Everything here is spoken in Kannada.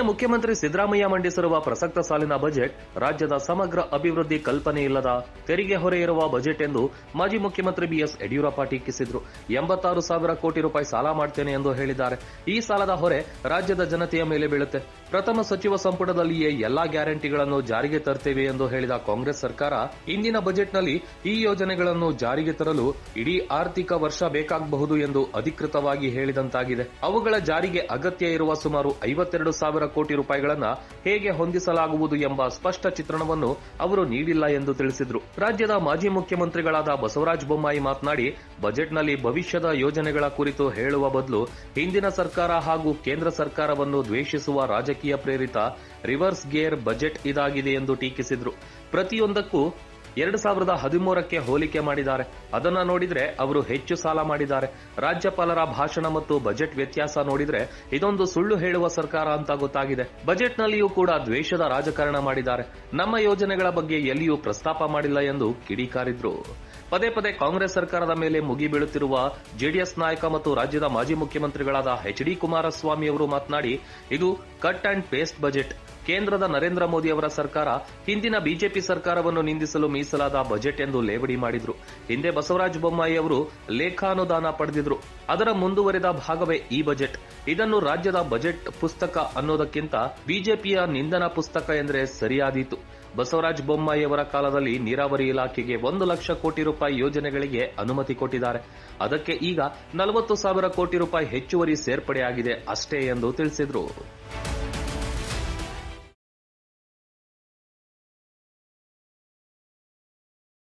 ಮುಖ್ಯಮಂತ್ರಿ ಸಿದ್ದರಾಮಯ್ಯ ಮಂಡಿಸಿರುವ ಪ್ರಸಕ್ತ ಸಾಲಿನ ಬಜೆಟ್ ರಾಜ್ಯದ ಸಮಗ್ರ ಅಭಿವೃದ್ಧಿ ಕಲ್ಪನೆ ಇಲ್ಲದ ತೆರಿಗೆ ಹೊರೆ ಇರುವ ಬಜೆಟ್ ಎಂದು ಮಾಜಿ ಮುಖ್ಯಮಂತ್ರಿ ಬಿಎಸ್ ಯಡಿಯೂರಪ್ಪ ಟೀಕಿಸಿದ್ರು ಎಂಬತ್ತಾರು ಸಾವಿರ ಕೋಟಿ ರೂಪಾಯಿ ಸಾಲ ಮಾಡ್ತೇನೆ ಎಂದು ಹೇಳಿದ್ದಾರೆ ಈ ಸಾಲದ ಹೊರೆ ರಾಜ್ಯದ ಜನತೆಯ ಮೇಲೆ ಬೀಳುತ್ತೆ ಪ್ರಥಮ ಸಚಿವ ಸಂಪುಟದಲ್ಲಿಯೇ ಎಲ್ಲಾ ಗ್ಯಾರಂಟಿಗಳನ್ನು ಜಾರಿಗೆ ತರ್ತೇವೆ ಎಂದು ಹೇಳಿದ ಕಾಂಗ್ರೆಸ್ ಸರ್ಕಾರ ಇಂದಿನ ಬಜೆಟ್ನಲ್ಲಿ ಈ ಯೋಜನೆಗಳನ್ನು ಜಾರಿಗೆ ತರಲು ಇಡೀ ಆರ್ಥಿಕ ವರ್ಷ ಬೇಕಾಗಬಹುದು ಎಂದು ಅಧಿಕೃತವಾಗಿ ಹೇಳಿದಂತಾಗಿದೆ ಅವುಗಳ ಜಾರಿಗೆ ಅಗತ್ಯ ಇರುವ ಸುಮಾರು ಐವತ್ತೆರಡು ಸಾವಿರ ಕೋಟಿ ರೂಪಾಯಿಗಳನ್ನ ಹೇಗೆ ಹೊಂದಿಸಲಾಗುವುದು ಎಂಬ ಸ್ಪಷ್ಟ ಚಿತ್ರಣವನ್ನು ಅವರು ನೀಡಿಲ್ಲ ಎಂದು ತಿಳಿಸಿದ್ರು ರಾಜ್ಯದ ಮಾಜಿ ಮುಖ್ಯಮಂತ್ರಿಗಳಾದ ಬಸವರಾಜ ಬೊಮ್ಮಾಯಿ ಮಾತನಾಡಿ ಬಜೆಟ್ನಲ್ಲಿ ಭವಿಷ್ಯದ ಯೋಜನೆಗಳ ಕುರಿತು ಹೇಳುವ ಬದಲು ಹಿಂದಿನ ಸರ್ಕಾರ ಹಾಗೂ ಕೇಂದ್ರ ಸರ್ಕಾರವನ್ನು ದ್ವೇಷಿಸುವ ರಾಜಕೀಯ ಪ್ರೇರಿತ ರಿವರ್ಸ್ ಗೇರ್ ಬಜೆಟ್ ಇದಾಗಿದೆ ಎಂದು ಟೀಕಿಸಿದ್ರು ಪ್ರತಿಯೊಂದಕ್ಕೂ ಎರಡು ಸಾವಿರದ ಹದಿಮೂರಕ್ಕೆ ಹೋಲಿಕೆ ಮಾಡಿದ್ದಾರೆ ಅದನ್ನ ನೋಡಿದ್ರೆ ಅವರು ಹೆಚ್ಚು ಸಾಲ ಮಾಡಿದ್ದಾರೆ ರಾಜ್ಯಪಾಲರ ಭಾಷಣ ಮತ್ತು ಬಜೆಟ್ ವ್ಯತ್ಯಾಸ ನೋಡಿದ್ರೆ ಇದೊಂದು ಸುಳ್ಳು ಹೇಳುವ ಸರ್ಕಾರ ಅಂತ ಗೊತ್ತಾಗಿದೆ ಬಜೆಟ್ನಲ್ಲಿಯೂ ಕೂಡ ದ್ವೇಷದ ರಾಜಕಾರಣ ಮಾಡಿದ್ದಾರೆ ನಮ್ಮ ಯೋಜನೆಗಳ ಬಗ್ಗೆ ಎಲ್ಲಿಯೂ ಪ್ರಸ್ತಾಪ ಮಾಡಿಲ್ಲ ಎಂದು ಕಿಡಿಕಾರಿದ್ರು ಪದೇ ಪದೇ ಕಾಂಗ್ರೆಸ್ ಸರ್ಕಾರದ ಮೇಲೆ ಮುಗಿ ಬೀಳುತ್ತಿರುವ ಜೆಡಿಎಸ್ ನಾಯಕ ಮತ್ತು ರಾಜ್ಯದ ಮಾಜಿ ಮುಖ್ಯಮಂತ್ರಿಗಳಾದ ಎಚ್ ಡಿ ಕುಮಾರಸ್ವಾಮಿ ಅವರು ಮಾತನಾಡಿ ಇದು ಕಟ್ ಅಂಡ್ ಪೇಸ್ಟ್ ಬಜೆಟ್ ಕೇಂದ್ರದ ನರೇಂದ್ರ ಮೋದಿ ಅವರ ಸರ್ಕಾರ ಹಿಂದಿನ ಬಿಜೆಪಿ ಸರ್ಕಾರವನ್ನು ನಿಂದಿಸಲು ಮೀಸಲಾದ ಬಜೆಟ್ ಎಂದು ಲೇವಡಿ ಮಾಡಿದ್ರು ಹಿಂದೆ ಬಸವರಾಜ ಬೊಮ್ಮಾಯಿ ಅವರು ಲೇಖಾನುದಾನ ಪಡೆದಿದ್ರು ಅದರ ಮುಂದುವರೆದ ಭಾಗವೇ ಈ ಬಜೆಟ್ ಇದನ್ನು ರಾಜ್ಯದ ಬಜೆಟ್ ಪುಸ್ತಕ ಅನ್ನೋದಕ್ಕಿಂತ ಬಿಜೆಪಿಯ ನಿಂದನಾ ಪುಸ್ತಕ ಎಂದರೆ ಸರಿಯಾದೀತು ಬಸವರಾಜ ಬೊಮ್ಮಾಯಿ ಅವರ ಕಾಲದಲ್ಲಿ ನೀರಾವರಿ ಇಲಾಖೆಗೆ ಒಂದು ಲಕ್ಷ ಕೋಟಿ ರೂಪಾಯಿ ಯೋಜನೆಗಳಿಗೆ ಅನುಮತಿ ಕೊಟ್ಟಿದ್ದಾರೆ ಅದಕ್ಕೆ ಈಗ ನಲವತ್ತು ಸಾವಿರ ಕೋಟಿ ರೂಪಾಯಿ ಹೆಚ್ಚುವರಿ ಸೇರ್ಪಡೆಯಾಗಿದೆ ಅಷ್ಟೇ ಎಂದು ತಿಳಿಸಿದ್ರು